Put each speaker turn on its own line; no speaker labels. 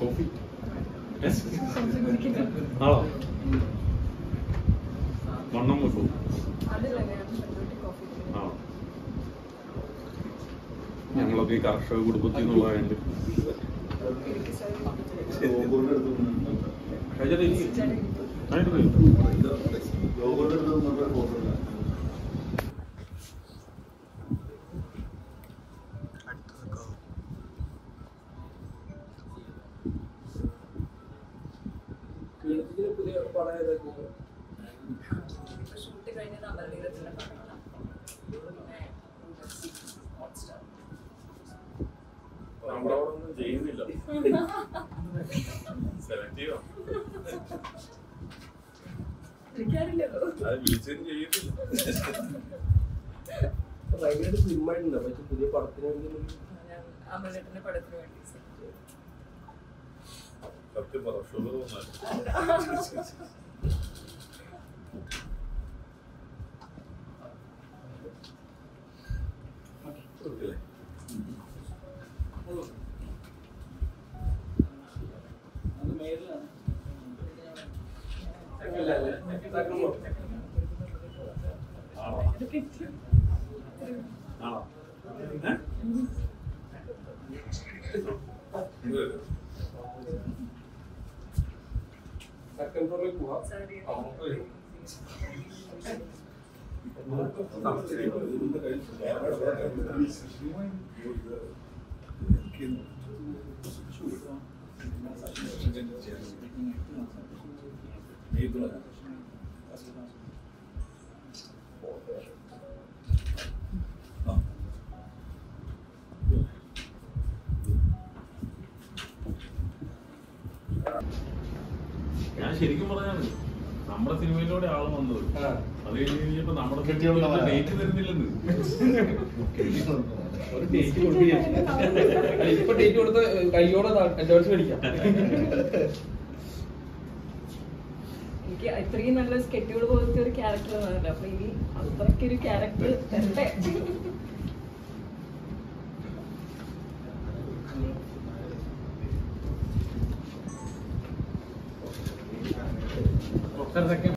Coffee ആണോ വണ്ണം വെക്കും ആ ഞങ്ങളൊക്കെ ഈ കർഷക കുടുംബത്തിൽ നിന്നുള്ളതായത്
പുതിയ പടം ഏതൊക്കെ
ഷൂട്ട് കഴിഞ്ഞത് അമരവീരത്തിന്റെ പടങ്ങളാണ് പിന്നെ ഹോട്ട്സ്റ്റാർ
നമ്മളവിടൊന്നും ചെയ്യുന്നില്ല സെലക്റ്റീവാ
എനിക്കറിയില്ലല്ലോ
അത് വിളിച്ചതും ചെയ്യുന്നില്ല
ഭയങ്കര സ്ലിം ആയിട്ടുണ്ടോ പക്ഷെ പുതിയ പടത്തിന് വേണ്ടി
ഞാൻ അമരേട്ടന്റെ പടത്തിന് വേണ്ടി set ചെയ്തു.
സത്യം പറ ഷുഗർ വന്നാൽ ആണോ ആണോ ഏ? ഇത്
സെക്കൻഡ് ഫ്ലോറിൽ പോവാം
Sorry.
ഞാൻ ശരിക്കും പറഞ്ഞാണ് നമ്മുടെ സിനിമയിലൂടെ ആള് വന്നത്
ആ.
അത് കഴിഞ്ഞ് കഴിഞ്ഞപ്പോ നമ്മുടെ
കെട്ടിയുള്ള
സിനിമയിൽ ഡേറ്റ് തരുന്നില്ലെന്ന്
ഒരു ഡേറ്റ് കൊടുക്കുക ഇപ്പൊ ഡേറ്റ് കൊടുത്ത കയ്യോടെ അഡ്വാൻസ് മേടിക്കാം
എനിക്ക് ഇത്രയും നല്ല സ്കെഡ്യൂൾ പോലത്തെ ഒരു ക്യാരക്ടർ വന്നില്ല അപ്പൊ ഇനി അത്രയ്ക്ക് ഒരു ക്യാരക്ടർ തരട്ടെ
സെക്കൻഡ്